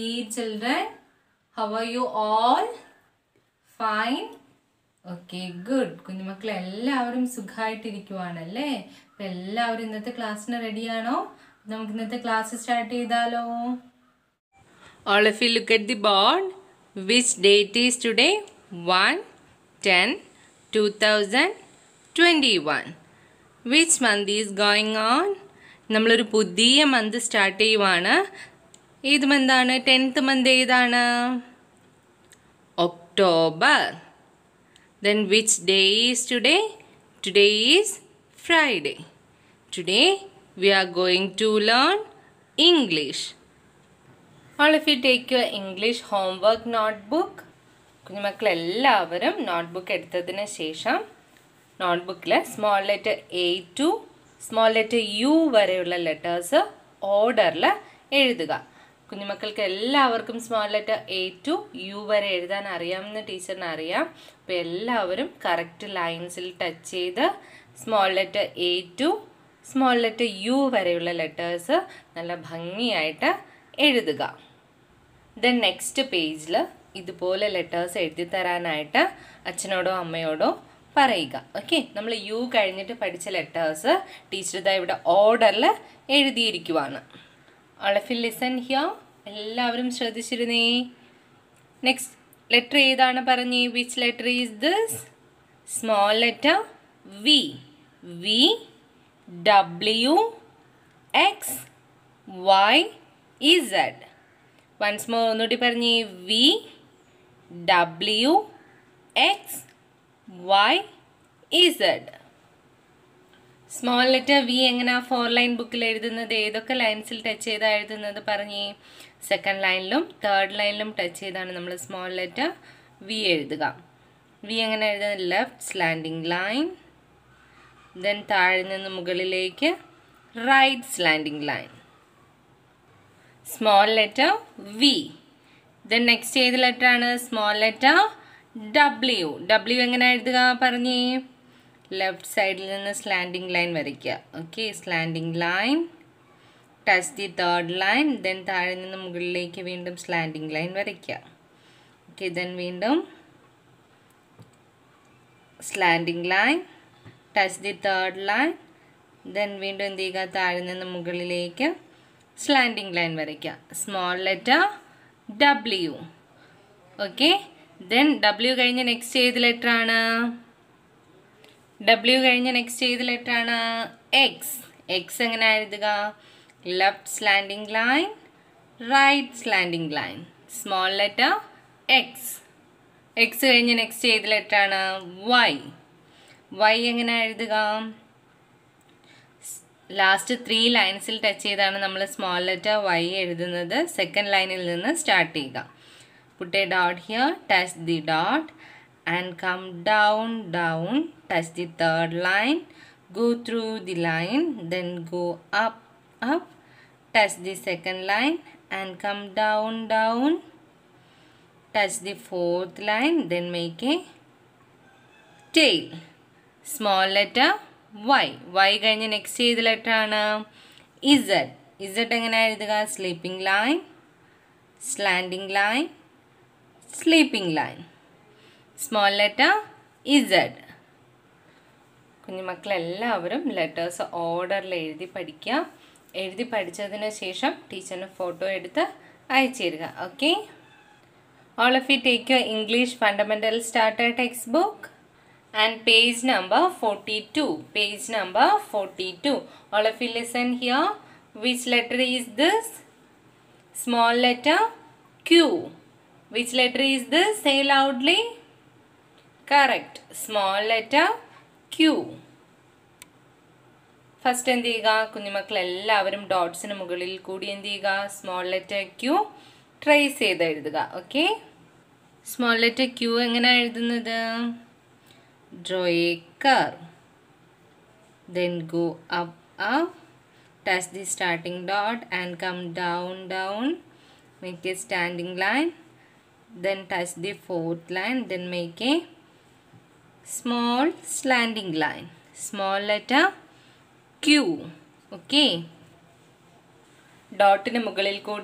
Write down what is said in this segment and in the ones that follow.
children? How are you all? Fine? Okay good കുഞ്ഞുമക്കൾ എല്ലാവരും സുഖമായിട്ടിരിക്കുവാണല്ലേ അപ്പം എല്ലാവരും ഇന്നത്തെ ക്ലാസ്സിന് റെഡിയാണോ നമുക്ക് ഇന്നത്തെ ക്ലാസ് സ്റ്റാർട്ട് ചെയ്താലോ All of you look at the board. Which date is today? 1 10 2021. Which month is going on? നമ്മളൊരു പുതിയ മന്ത് സ്റ്റാർട്ട് ചെയ്യുവാണ് ഏത് മന്താണ് ടെൻത്ത് മന്ത് ഏതാണ് October then which day is today today is Friday today we are going to learn English all of you take your English homework notebook കുഞ്ഞുമക്കൾ എല്ലാവരും notebook എടുത്തതിന് ശേഷം നോട്ട്ബുക്കിൽ small letter A to small letter U വരെയുള്ള letters ഓർഡറിൽ എഴുതുക കുഞ്ഞുമക്കൾക്ക് എല്ലാവർക്കും small letter A to U വരെ എഴുതാൻ അറിയാമെന്ന് ടീച്ചറിന് അറിയാം അപ്പോൾ എല്ലാവരും കറക്റ്റ് ലൈൻസിൽ ടച്ച് ചെയ്ത് small letter A to small letter U വരെയുള്ള ലെറ്റേഴ്സ് നല്ല ഭംഗിയായിട്ട് എഴുതുക ദെൻ നെക്സ്റ്റ് പേജിൽ ഇതുപോലെ ലെറ്റേഴ്സ് എഴുതി തരാനായിട്ട് അച്ഛനോടോ അമ്മയോടോ പറയുക ഓക്കെ നമ്മൾ യു കഴിഞ്ഞിട്ട് പഠിച്ച ലെറ്റേഴ്സ് ടീച്ചർ ഇതാ ഇവിടെ ഓർഡറിൽ എഴുതിയിരിക്കുവാണ് അളഫിൽ ലിസൺ ഹിയർ എല്ലാവരും ശ്രദ്ധിച്ചിരുന്നേ നെക്സ്റ്റ് ലെറ്റർ ഏതാണ് പറഞ്ഞേ which letter is this small letter V V W X Y Z once more ഒന്നുകൂടി പറഞ്ഞേ V W X Y Z small letter V എങ്ങനെയാ ഫോർ ലൈൻ ബുക്കിൽ എഴുതുന്നത് ഏതൊക്കെ ലൈൻസിൽ ടച്ച് ചെയ്താ എഴുതുന്നത് പറഞ്ഞേ സെക്കൻഡ് ലൈനിലും തേർഡ് ലൈനിലും ടച്ച് ചെയ്താണ് നമ്മൾ സ്മോൾ ലെറ്റർ വി എഴുതുക വി എങ്ങനെ എഴുതുന്നത് ലെഫ്റ്റ് സ്ലാൻഡിങ് ലൈൻ ദെൻ താഴെ നിന്ന് മുകളിലേക്ക് right slanting line small letter V then next ഏത് ലെറ്റർ ആണ് സ്മോൾ ലെറ്റർ ഡബ്ല്യു ഡബ്ല്യു എങ്ങനെ എഴുതുക പറഞ്ഞേ ലെഫ്റ്റ് സൈഡിൽ നിന്ന് സ്ലാൻഡിങ് ലൈൻ വരയ്ക്കുക okay slanting line touch the third line then താഴെ നിന്ന് മുകളിലേക്ക് വീണ്ടും സ്ലാൻഡിങ് ലൈൻ വരയ്ക്കുക ഓക്കെ ദെൻ വീണ്ടും slanting line touch the third line then വീണ്ടും എന്ത് ചെയ്യുക താഴെ നിന്ന് മുകളിലേക്ക് സ്ലാൻഡിങ് ലൈൻ വരയ്ക്കുക small letter W okay then W കഴിഞ്ഞ നെക്സ്റ്റ് ഏത് ലെറ്റർ ആണ് ഡബ്ല്യു കഴിഞ്ഞ നെക്സ്റ്റ് ഏത് ലെറ്റർ ആണ് എക്സ് എക്സ് എങ്ങനെ എഴുതുക left slanting line right slanting line small letter X X കഴിഞ്ഞ നെക്സ്റ്റ് ഏത് ലെറ്റർ ആണ് വൈ വൈ എങ്ങനെ എഴുതുക ലാസ്റ്റ് ത്രീ ലൈൻസിൽ ടച്ച് ചെയ്താണ് നമ്മൾ സ്മോൾ ലെറ്റർ വൈ എഴുതുന്നത് സെക്കൻഡ് ലൈനിൽ നിന്ന് സ്റ്റാർട്ട് ചെയ്യുക put a dot here touch the dot and come down down touch the third line go through the line then go up up touch the second line and come down down touch the fourth line then make a tail small letter y y കഴിഞ്ഞ് next ഏത് letter ആണ് Z Z എങ്ങനെ എഴുതുക sleeping line slanting line sleeping line small letter Z കുഞ്ഞുമക്കളെല്ലാവരും letters ഓർഡറിൽ എഴുതി പഠിക്കുക എഴുതി പഠിച്ചതിന് ശേഷം ടീച്ചറിന് ഫോട്ടോ എടുത്ത് അയച്ചു തരിക okay all of you take your English fundamental starter text book and page number forty two page number forty two all of you listen here which letter is this small letter Q which letter is this say loudly correct small letter Q first എന്ത് ചെയ്യുക കുഞ്ഞുമക്കൾ എല്ലാവരും ഡോട്ട്സിന് മുകളിൽ കൂടി എന്ത് ചെയ്യുക small letter Q trace ചെയ്ത് എഴുതുക okay small letter Q എങ്ങനെ എഴുതുന്നത് draw a curve then go up up touch the starting dot and come down down make a standing line then touch the fourth line then make a small slanting line small letter Q okay ഡോട്ടിന് മുകളിൽ കൂടി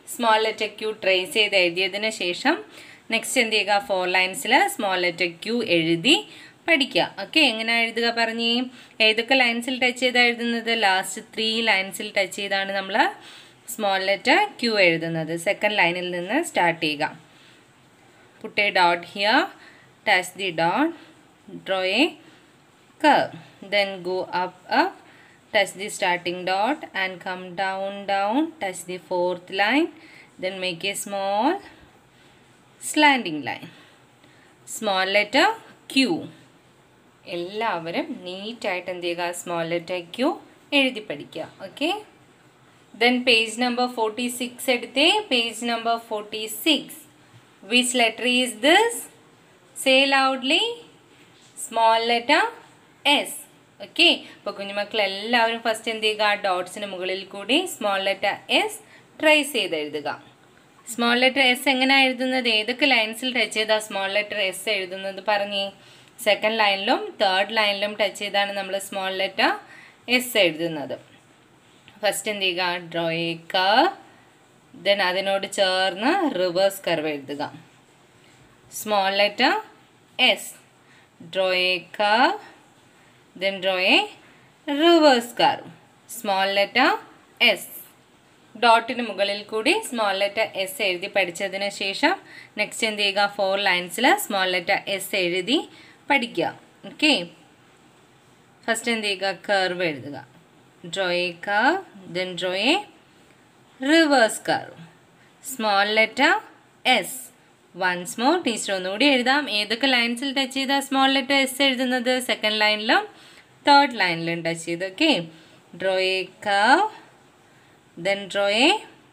small letter Q trace ചെയ്ത് എഴുതിയതിന് ശേഷം next എന്ത് ചെയ്യുക four ലൈൻസിൽ small letter Q എഴുതി പഠിക്കുക ഓക്കെ എങ്ങനെ എഴുതുക പറഞ്ഞേ ഏതൊക്കെ ലൈൻസിൽ ടച്ച് ചെയ്താൽ എഴുതുന്നത് ലാസ്റ്റ് ത്രീ ലൈൻസിൽ ടച്ച് ചെയ്താണ് നമ്മൾ സ്മോൾ ലെറ്റർ ക്യൂ എഴുതുന്നത് സെക്കൻഡ് ലൈനിൽ നിന്ന് സ്റ്റാർട്ട് ചെയ്യുക put a dot here touch the dot draw a curve then go up up touch the starting dot and come down down touch the fourth line then make a small slanting line small letter q എല്ലാവരും നീറ്റായിട്ട് എന്ത് ചെയ്യുക small letter Q എഴുതി പഠിക്കുക okay then page number forty six എടുത്തേ page number forty six which letter is this say loudly small letter S okay അപ്പോൾ കുഞ്ഞുമക്കൾ എല്ലാവരും ഫസ്റ്റ് എന്ത് ചെയ്യുക ഡോട്ട്സിന് മുകളിൽ കൂടി സ്മോൾ ലെറ്റർ എസ് ട്രേസ് ചെയ്ത് എഴുതുക സ്മോൾ ലെറ്റർ എസ് എങ്ങനെയാണ് എഴുതുന്നത് ഏതൊക്കെ ലൈൻസിൽ ടച്ച് ചെയ്താൽ സ്മോൾ ലെറ്റർ എസ് എഴുതുന്നത് പറഞ്ഞേ സെക്കൻഡ് ലൈനിലും തേർഡ് ലൈനിലും ടച്ച് ചെയ്താണ് നമ്മൾ സ്മോൾ ലെറ്റർ എസ് എഴുതുന്നത് ഫസ്റ്റ് എന്ത് ചെയ്യുക ഡ്രോ എ കർവ് ദെൻ അതിനോട് ചേർന്ന് റിവേഴ്സ് കർവ് എഴുതുക small letter S draw a curve then draw a reverse curve small letter S ഡോട്ടിന് മുകളിൽ കൂടി സ്മോൾ ലെറ്റർ എസ് എഴുതി പഠിച്ചതിന് ശേഷം നെക്സ്റ്റ് എന്ത് ചെയ്യുക ഫോർ ലൈൻസിൽ സ്മോൾ ലെറ്റർ എസ് എഴുതി പഠിക്കുക ഓക്കെ ഫസ്റ്റ് എന്ത് ചെയ്യുക കർവ് എഴുതുക draw a curve then draw a reverse curve small letter S once more teacher ഒന്നുകൂടി എഴുതാം ഏതൊക്കെ ലൈൻസിൽ ടച്ച് ചെയ്താൽ സ്മോൾ ലെറ്റർ എസ് എഴുതുന്നത് സെക്കൻഡ് ലൈനിലും തേർഡ് ലൈനിലും ടച്ച് ചെയ്ത് okay draw a curve then draw a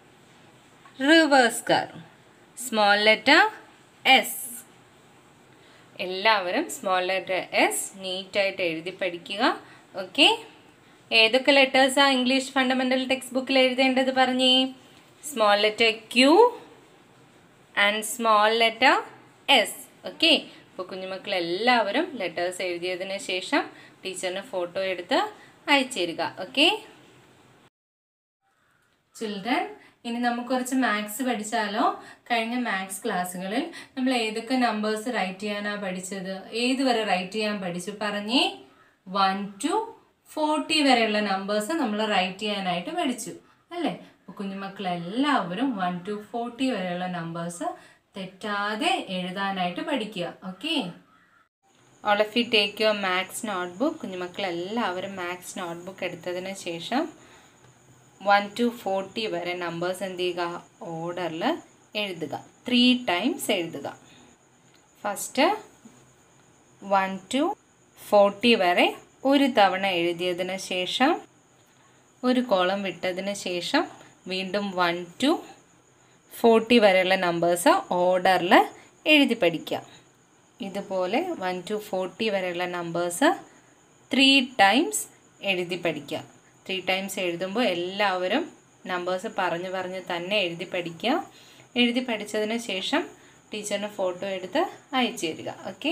reverse curve small letter S എല്ലാവരും സ്മോൾ ലെറ്റർ എസ് നീറ്റായിട്ട് എഴുതി പഠിക്കുക ഓക്കെ ഏതൊക്കെ ലെറ്റേഴ്സാണ് ഇംഗ്ലീഷ് ഫണ്ടമെൻ്റൽ ടെക്സ്റ്റ് ബുക്കിൽ എഴുതേണ്ടത് പറഞ്ഞേ small letter Q and small letter S okay അപ്പോൾ കുഞ്ഞുമക്കൾ എല്ലാവരും ലെറ്റേഴ്സ് എഴുതിയതിന് ശേഷം ടീച്ചറിന് ഫോട്ടോ എടുത്ത് അയച്ചു തരിക ഓക്കെ ചിൽഡ്രൻ ഇനി നമുക്ക് കുറച്ച് മാത്സ് പഠിച്ചാലോ കഴിഞ്ഞ മാത്സ് ക്ലാസ്സുകളിൽ നമ്മൾ ഏതൊക്കെ നമ്പേഴ്സ് റൈറ്റ് ചെയ്യാനാ പഠിച്ചത് ഏത് വരെ റൈറ്റ് ചെയ്യാൻ പഠിച്ചു പറഞ്ഞേ വൺ ടു ഫോർട്ടി വരെയുള്ള നമ്പേഴ്സ് നമ്മൾ റൈറ്റ് ചെയ്യാനായിട്ട് പഠിച്ചു അല്ലേ അപ്പോൾ കുഞ്ഞുമക്കൾ എല്ലാവരും വൺ ടു ഫോർട്ടി വരെയുള്ള നമ്പേഴ്സ് തെറ്റാതെ എഴുതാനായിട്ട് പഠിക്കുക okay all of you take your maths notebook കുഞ്ഞുമക്കൾ എല്ലാവരും മാത്സ് നോട്ട്ബുക്ക് എടുത്തതിന് ശേഷം വൺ ടു ഫോർട്ടി വരെ നമ്പേഴ്സ് എന്ത് ചെയ്യുക ഓർഡറിൽ എഴുതുക ത്രീ ടൈംസ് എഴുതുക ഫസ്റ്റ് വൺ ടു ഫോർട്ടി വരെ ഒരു തവണ എഴുതിയതിന് ശേഷം ഒരു കോളം വിട്ടതിന് ശേഷം വീണ്ടും വൺ ടു ഫോർട്ടി വരെയുള്ള നമ്പേഴ്സ് ഓർഡറിൽ എഴുതി പഠിക്കുക ഇതുപോലെ വൺ ടു ഫോർട്ടി വരെയുള്ള നമ്പേഴ്സ് ത്രീ ടൈംസ് എഴുതി പഠിക്കുക ത്രീ ടൈംസ് എഴുതുമ്പോൾ എല്ലാവരും നമ്പേഴ്സ് പറഞ്ഞ് പറഞ്ഞ് തന്നെ എഴുതി പഠിക്കുക എഴുതി പഠിച്ചതിന് ശേഷം ടീച്ചറിന് ഫോട്ടോ എടുത്ത് അയച്ചു തരിക okay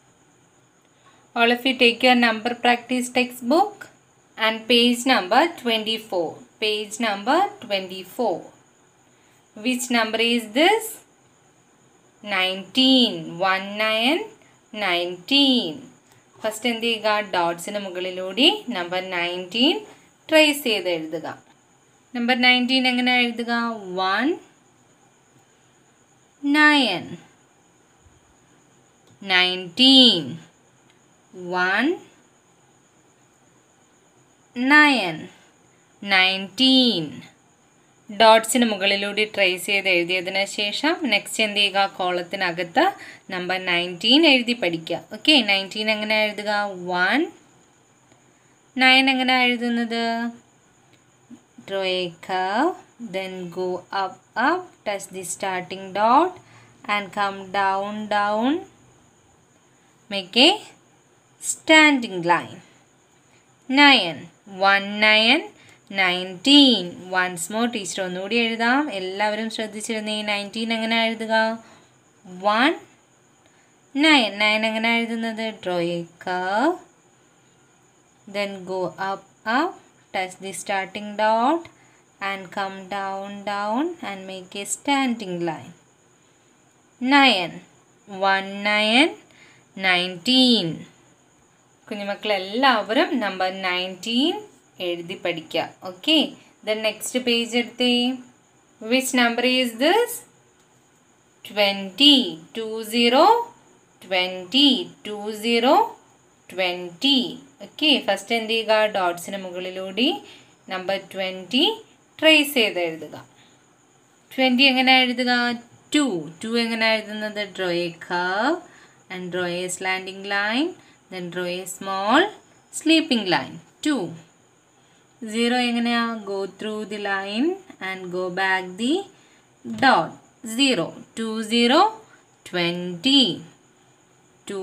all of you take your number practice text book and page number twenty four page number twenty four which number is this nineteen one nine nineteen first എന്ത് ചെയ്യുക ഡോട്ട്സിന് മുകളിലൂടെ നമ്പർ നയൻറ്റീൻ ട്രേസ് ചെയ്ത് എഴുതുക number nineteen എങ്ങനെ എഴുതുക one nine nineteen one nine nineteen ഡോട്ട്സിന് മുകളിലൂടെ trace ചെയ്ത് എഴുതിയതിന് ശേഷം നെക്സ്റ്റ് എന്ത് ചെയ്യുക കോളത്തിനകത്ത് നമ്പർ നയൻറ്റീൻ എഴുതി പഠിക്കുക ഓക്കെ നയൻറ്റീൻ എങ്ങനെ എഴുതുക വൺ നയൻ എങ്ങനെ എഴുതുന്നത് draw a curve then go up up touch the starting dot and come down down make a standing line nine one nine nineteen once more teacher ഒന്നുകൂടി എഴുതാം എല്ലാവരും ശ്രദ്ധിച്ചിരുന്നേ nineteen എങ്ങനെ എഴുതുക one nine nine എങ്ങനെ എഴുതുന്നത് draw a curve then go up up touch the starting dot and come down, down and make a standing line. 9. 1, 9, 19. കുഞ്ഞുമക്കളെല്ലാവരും number nineteen എഴുതി പഠിക്കുക ഓക്കെ ദെൻ നെക്സ്റ്റ് പേജ് എടുത്തേ which number is this twenty two zero twenty two zero twenty okay first എന്ത് ചെയ്യുക ഡോട്ട്സിന് മുകളിലൂടെ number twenty trace ചെയ്ത് എഴുതുക twenty എങ്ങനെ എഴുതുക ടു ടു എങ്ങനെ എഴുതുന്നത് draw a curve and draw a slanting line then draw a small sleeping line two zero എങ്ങനെയാ go through the line and go back the dot zero two zero twenty two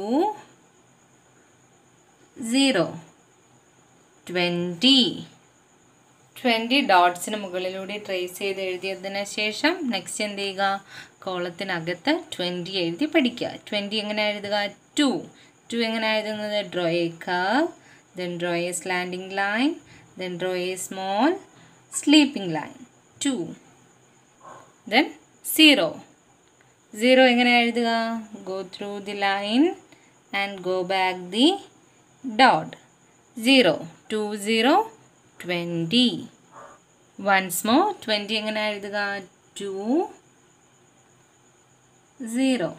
zero twenty twenty ഡോട്ട്സിന് മുകളിലൂടെ trace ചെയ്ത് എഴുതിയതിന് ശേഷം next എന്ത് ചെയ്യുക കോളത്തിനകത്ത് twenty എഴുതി പഠിക്കുക twenty എങ്ങനെ എഴുതുക ടു ടു എങ്ങനെ എഴുതുന്നത് draw a curve then draw a slanting line then draw a small sleeping line two then zero zero എങ്ങനെ എഴുതുക go through the line and go back the dot zero two zero twenty once more twenty എങ്ങനെ എഴുതുക two zero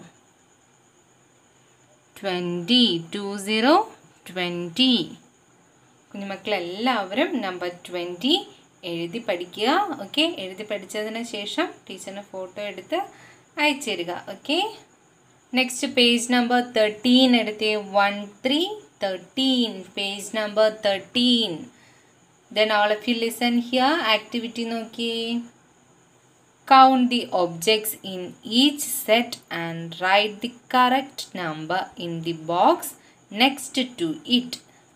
twenty two zero twenty കുഞ്ഞുമക്കളെല്ലാവരും number twenty എഴുതി പഠിക്കുക okay എഴുതി പഠിച്ചതിന് ശേഷം ടീച്ചറിന് ഫോട്ടോ എടുത്ത് അയച്ചു തരിക okay next page number thirteen എടുത്തേ one three thirteen page number thirteen then all of you listen here activity നോക്കിയേ Count the objects in each set and write the correct number in the box next to it.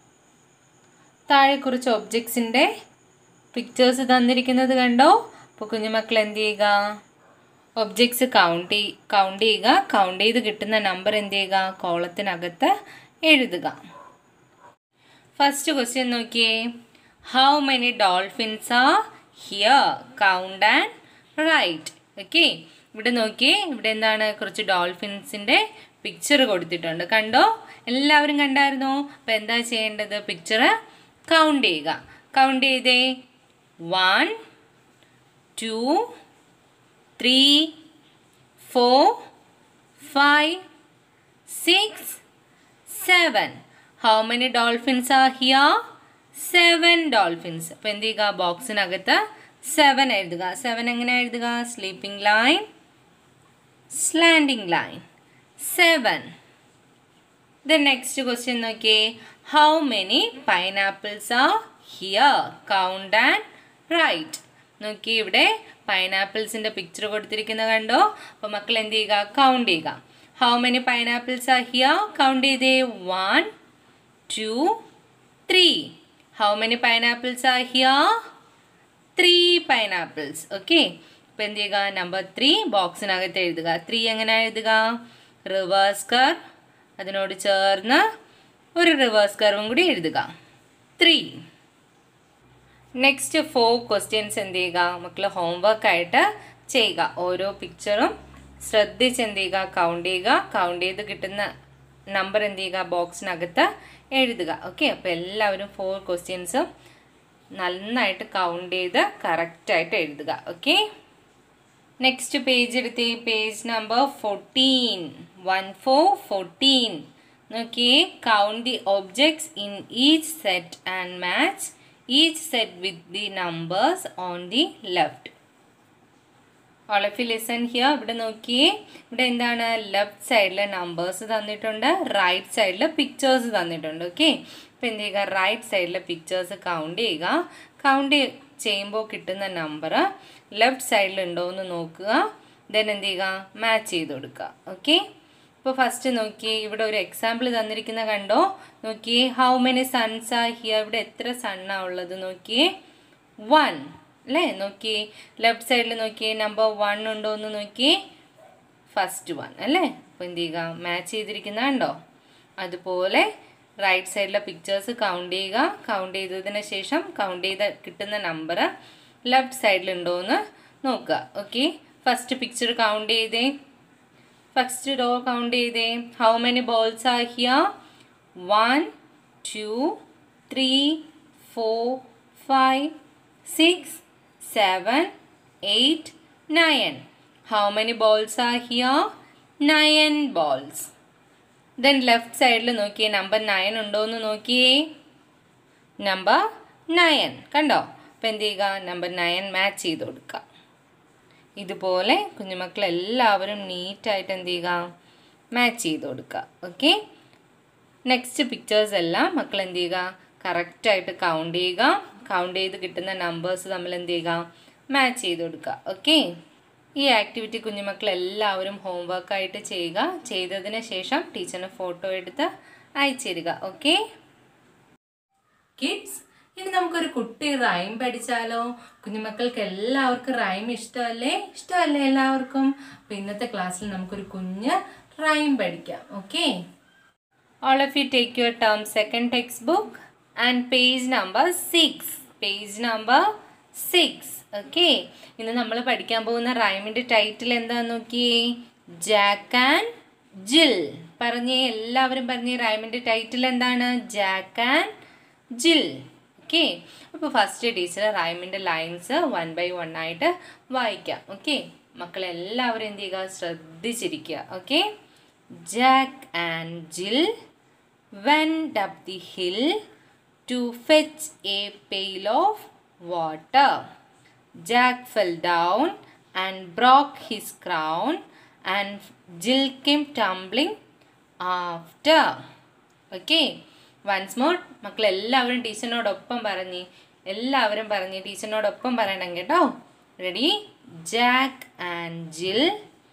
താഴെ കുറച്ച് ഒബ്ജക്ട്സിൻ്റെ pictures തന്നിരിക്കുന്നത് കണ്ടോ അപ്പോൾ കുഞ്ഞുമക്കൾ എന്ത് ചെയ്യുക objects count count ചെയ്യുക കൗണ്ട് ചെയ്ത് കിട്ടുന്ന നമ്പർ എന്ത് ചെയ്യുക കോളത്തിനകത്ത് എഴുതുക ഫസ്റ്റ് ക്വസ്റ്റ്യൻ നോക്കിയേ how many dolphins are here count and write okay ഇവിടെ നോക്കിയേ ഇവിടെ എന്താണ് കുറച്ച് ഡോൾഫിൻസിൻ്റെ പിക്ചർ കൊടുത്തിട്ടുണ്ട് കണ്ടോ എല്ലാവരും കണ്ടായിരുന്നോ അപ്പോൾ എന്താ ചെയ്യേണ്ടത് പിക്ചർ കൗണ്ട് ചെയ്യുക കൗണ്ട് ചെയ്തേ one two three four five six seven how many dolphins are here seven dolphins അപ്പോൾ എന്ത് ചെയ്യുക ബോക്സിനകത്ത് സെവൻ എഴുതുക സെവൻ എങ്ങനെ എഴുതുക sleeping line slanting line seven the next question നോക്കിയേ how many pineapples are here count and write നോക്കി ഇവിടെ പൈനാപ്പിൾസിൻ്റെ പിക്ചർ കൊടുത്തിരിക്കുന്ന കണ്ടോ അപ്പോൾ മക്കൾ എന്ത് ചെയ്യുക കൗണ്ട് ചെയ്യുക how many pineapples are here count ചെയ്തേ one two three how many pineapples are here three pineapples okay ഇപ്പം എന്ത് ചെയ്യുക നമ്പർ ത്രീ ബോക്സിനകത്ത് എഴുതുക ത്രീ എങ്ങനെ എഴുതുക റിവേഴ്സ് കർ അതിനോട് ചേർന്ന് ഒരു റിവേഴ്സ് കർവും കൂടി എഴുതുക ത്രീ നെക്സ്റ്റ് ഫോർ ക്വസ്റ്റ്യൻസ് എന്ത് ചെയ്യുക മക്കൾ ഹോംവർക്ക് ആയിട്ട് ചെയ്യുക ഓരോ പിക്ചറും ശ്രദ്ധിച്ച് എന്ത് ചെയ്യുക കൗണ്ട് ചെയ്യുക കൗണ്ട് ചെയ്ത് കിട്ടുന്ന നമ്പർ എന്ത് ചെയ്യുക ബോക്സിനകത്ത് എഴുതുക ഓക്കെ അപ്പോൾ എല്ലാവരും ഫോർ ക്വസ്റ്റ്യൻസും നന്നായിട്ട് കൗണ്ട് ചെയ്ത് കറക്റ്റായിട്ട് എഴുതുക ഓക്കെ നെക്സ്റ്റ് പേജ് എടുത്തേ page number fourteen one four fourteen നോക്കിയേ count the objects in each set and match each set with the numbers on the left all of you listen here ഇവിടെ നോക്കിയേ ഇവിടെ എന്താണ് left സൈഡിൽ numbers തന്നിട്ടുണ്ട് right സൈഡിൽ pictures തന്നിട്ടുണ്ട് okay അപ്പോൾ എന്ത് ചെയ്യുക റൈറ്റ് സൈഡിലെ പിക്ചേഴ്സ് കൗണ്ട് ചെയ്യുക കൗണ്ട് ചെയ്യുമ്പോൾ കിട്ടുന്ന നമ്പർ ലെഫ്റ്റ് സൈഡിൽ ഉണ്ടോ എന്ന് നോക്കുക ദെൻ എന്ത് ചെയ്യുക മാച്ച് ചെയ്ത് കൊടുക്കുക ഓക്കെ ഇപ്പോൾ ഫസ്റ്റ് നോക്കിയേ ഇവിടെ ഒരു എക്സാമ്പിൾ തന്നിരിക്കുന്ന കണ്ടോ നോക്കിയേ how many suns are here ഇവിടെ എത്ര സണ്ണാ ഉള്ളത് നോക്കിയേ വൺ അല്ലേ നോക്കിയേ ലെഫ്റ്റ് സൈഡിൽ നോക്കിയേ നമ്പർ വൺ ഉണ്ടോ എന്ന് നോക്കിയേ ഫസ്റ്റ് വൺ അല്ലേ അപ്പോൾ എന്ത് ചെയ്യുക മാച്ച് ചെയ്തിരിക്കുന്ന കണ്ടോ അതുപോലെ റൈറ്റ് സൈഡിലെ പിക്ചേഴ്സ് കൗണ്ട് ചെയ്യുക കൗണ്ട് ചെയ്തതിന് ശേഷം കൗണ്ട് ചെയ്ത് കിട്ടുന്ന നമ്പർ ലെഫ്റ്റ് സൈഡിലുണ്ടോ എന്ന് നോക്കുക ഓക്കെ ഫസ്റ്റ് പിക്ചർ കൗണ്ട് ചെയ്തേ ഫസ്റ്റ് റോ കൗണ്ട് ചെയ്തേ how many balls are here one two three four five six seven eight nine how many balls are here nine balls then left സൈഡിൽ നോക്കിയേ number nine ഉണ്ടോ എന്ന് നോക്കിയേ number nine കണ്ടോ അപ്പം എന്ത് ചെയ്യുക നമ്പർ നയൻ മാച്ച് ചെയ്ത് കൊടുക്കുക ഇതുപോലെ കുഞ്ഞുമക്കൾ എല്ലാവരും നീറ്റായിട്ട് എന്ത് ചെയ്യുക മാച്ച് ചെയ്ത് കൊടുക്കുക ഓക്കെ നെക്സ്റ്റ് പിക്ചേഴ്സ് എല്ലാം മക്കൾ എന്ത് ചെയ്യുക കറക്റ്റായിട്ട് കൗണ്ട് ചെയ്യുക കൗണ്ട് ചെയ്ത് കിട്ടുന്ന നമ്പേഴ്സ് തമ്മിൽ എന്ത് ചെയ്യുക മാച്ച് ചെയ്ത് കൊടുക്കുക ഓക്കെ ഈ ആക്ടിവിറ്റി കുഞ്ഞുമക്കൾ എല്ലാവരും ഹോംവർക്കായിട്ട് ചെയ്യുക ചെയ്തതിന് ശേഷം ടീച്ചറിന് ഫോട്ടോ എടുത്ത് അയച്ചു തരിക ഓക്കെ കിഡ്സ് ഇനി നമുക്കൊരു കുട്ടി റൈം പഠിച്ചാലോ കുഞ്ഞുമക്കൾക്ക് എല്ലാവർക്കും റൈം ഇഷ്ടമല്ലേ ഇഷ്ടമല്ലേ എല്ലാവർക്കും അപ്പൊ ഇന്നത്തെ ക്ലാസ്സിൽ നമുക്കൊരു കുഞ്ഞ് റൈം പഠിക്കാം okay All of you take your term second textbook and page number 6. Page number 6. Okay. ഇന്ന് നമ്മൾ പഠിക്കാൻ പോകുന്ന റൈമിന്റെ ടൈറ്റിൽ എന്താന്ന് നോക്കിയേ ജാക്ക് ആൻഡ് ജിൽ പറഞ്ഞേ എല്ലാവരും പറഞ്ഞേ റൈമിന്റെ ടൈറ്റിൽ എന്താണ് ജാക്ക് ആൻഡ് ജിൽ ഓക്കെ അപ്പോൾ ഫസ്റ്റ് ടീച്ചർ റൈമിന്റെ ലൈൻസ് വൺ ബൈ വൺ ആയിട്ട് വായിക്കാം ഓക്കെ മക്കളെല്ലാവരും എന്ത് ചെയ്യുക ശ്രദ്ധിച്ചിരിക്കുക okay Jack and Jill went up the hill to fetch a pail of water. Jack fell down and broke his crown, and Jill came tumbling after. Okay once more മക്കൾ എല്ലാവരും ടീച്ചറിനോടൊപ്പം പറഞ്ഞ് എല്ലാവരും പറഞ്ഞ് ടീച്ചറിനോടൊപ്പം പറയണം കേട്ടോ ready Jack and Jill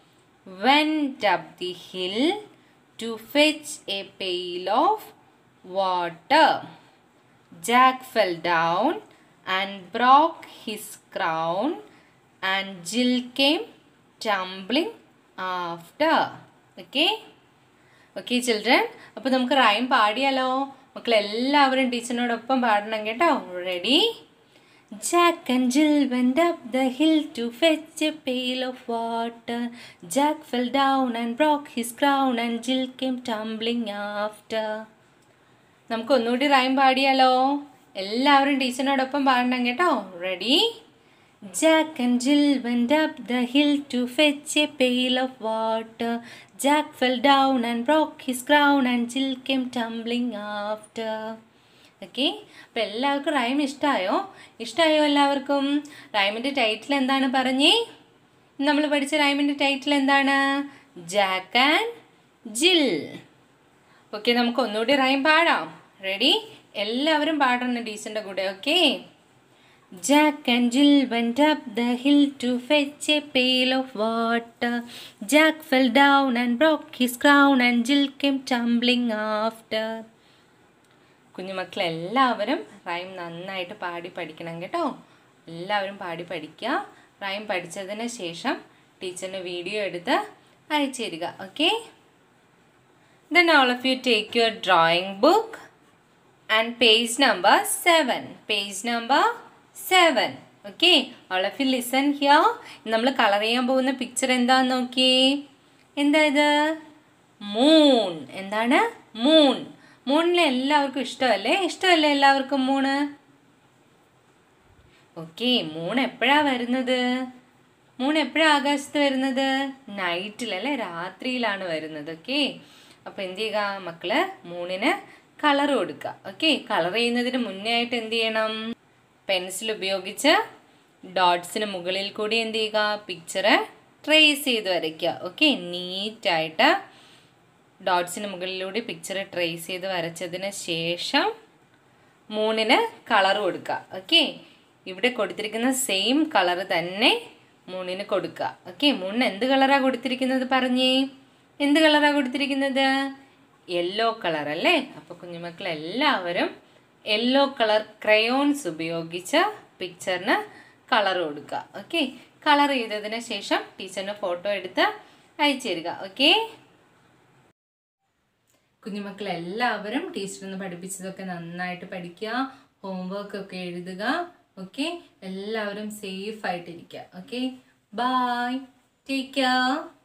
went up the hill to fetch a pail of water. Jack fell down and broke his crown, and Jill came tumbling after. Okay? Okay children അപ്പോൾ നമുക്ക് റൈം പാടിയാലോ മക്കൾ എല്ലാവരും ടീച്ചറിനോടൊപ്പം പാടണം കേട്ടോ ready Jack and Jill went up the hill to fetch a pail of water. Jack fell down and broke his crown, and Jill came tumbling after. നമുക്ക് ഒന്നുകൂടി റൈം പാടിയാലോ എല്ലാവരും ടീച്ചറിനോടൊപ്പം പാടണം കേട്ടോ ready Jack and Jill went up the hill to fetch a pail of water. Jack fell down and broke his crown, and Jill came tumbling after. Okay അപ്പം എല്ലാവർക്കും rhyme ഇഷ്ടമായോ ഇഷ്ടമായോ എല്ലാവർക്കും റൈമിൻ്റെ ടൈറ്റിൽ എന്താണ് പറഞ്ഞേ നമ്മൾ പഠിച്ച റൈമിൻ്റെ ടൈറ്റിൽ എന്താണ് ജാക്ക് ആൻഡ് ജിൽ ഓക്കെ നമുക്ക് ഒന്നുകൂടി റൈം പാടാം റെഡി എല്ലാവരും പാടണം ടീച്ചറിൻ്റെ കൂടെ okay Jack and Jill went up the hill to fetch a pail of water. Jack fell down and broke his crown, and Jill came tumbling after. കുഞ്ഞുമക്കൾ എല്ലാവരും rhyme നന്നായിട്ട് പാടി പഠിക്കണം കേട്ടോ എല്ലാവരും പാടി പഠിക്കുക റൈം പഠിച്ചതിന് ശേഷം ടീച്ചറിന് വീഡിയോ എടുത്ത് അയച്ചു തരിക okay then all of you take your drawing book and page number seven page number seven okay all of you listen here നമ്മൾ കളർ ചെയ്യാൻ പോകുന്ന പിക്ചർ എന്താന്ന് നോക്കിയേ എന്താ ഇത് മൂൺ എന്താണ് മൂൺ മൂണിനെ എല്ലാവർക്കും ഇഷ്ടമല്ലേ ഇഷ്ടമല്ലേ എല്ലാവർക്കും മൂണ് ഓക്കെ മൂൺ എപ്പോഴാ വരുന്നത് മൂൺ എപ്പോഴാ ആകാശത്ത് വരുന്നത് നൈറ്റിലല്ലേ രാത്രിയിലാണ് വരുന്നത് ഓക്കെ അപ്പോൾ എന്ത് ചെയ്യുക മക്കള് മൂണിന് കളർ കൊടുക്കുക ഓക്കെ കളർ ചെയ്യുന്നതിന് മുന്നേ ആയിട്ട് എന്ത് ചെയ്യണം പെൻസിൽ ഉപയോഗിച്ച് ഡോട്ട്സിന് മുകളിൽ കൂടി എന്ത് ചെയ്യുക പിക്ചറ് ട്രേസ് ചെയ്ത് വരയ്ക്കുക ഓക്കെ നീറ്റായിട്ട് ഡോട്ട്സിന് മുകളിലൂടെ പിക്ചർ ട്രേസ് ചെയ്ത് വരച്ചതിന് ശേഷം മൂണിന് കളർ കൊടുക്കുക ഓക്കെ ഇവിടെ കൊടുത്തിരിക്കുന്ന സെയിം കളർ തന്നെ മൂണിന് കൊടുക്കുക ഓക്കെ മൂണിന് എന്ത് കളറാണ് കൊടുത്തിരിക്കുന്നത് പറഞ്ഞേ എന്ത് കളറാണ് കൊടുത്തിരിക്കുന്നത് യെല്ലോ കളർ അല്ലേ അപ്പോൾ കുഞ്ഞുമക്കൾ എല്ലാവരും യെല്ലോ കളർ ക്രയോൺസ് ഉപയോഗിച്ച് പിക്ചറിന് കളർ കൊടുക്കുക ഓക്കെ കളർ ചെയ്തതിന് ശേഷം ടീച്ചറിന് ഫോട്ടോ എടുത്ത് അയച്ചു തരിക ഓക്കെ കുഞ്ഞുമക്കൾ എല്ലാവരും ടീച്ചറിന്ന് പഠിപ്പിച്ചതൊക്കെ നന്നായിട്ട് പഠിക്കുക ഹോംവർക്ക് ഒക്കെ എഴുതുക ഓക്കെ എല്ലാവരും സേഫ് ആയിട്ടിരിക്കുക ഓക്കെ ബൈ ടേക്ക് കെയർ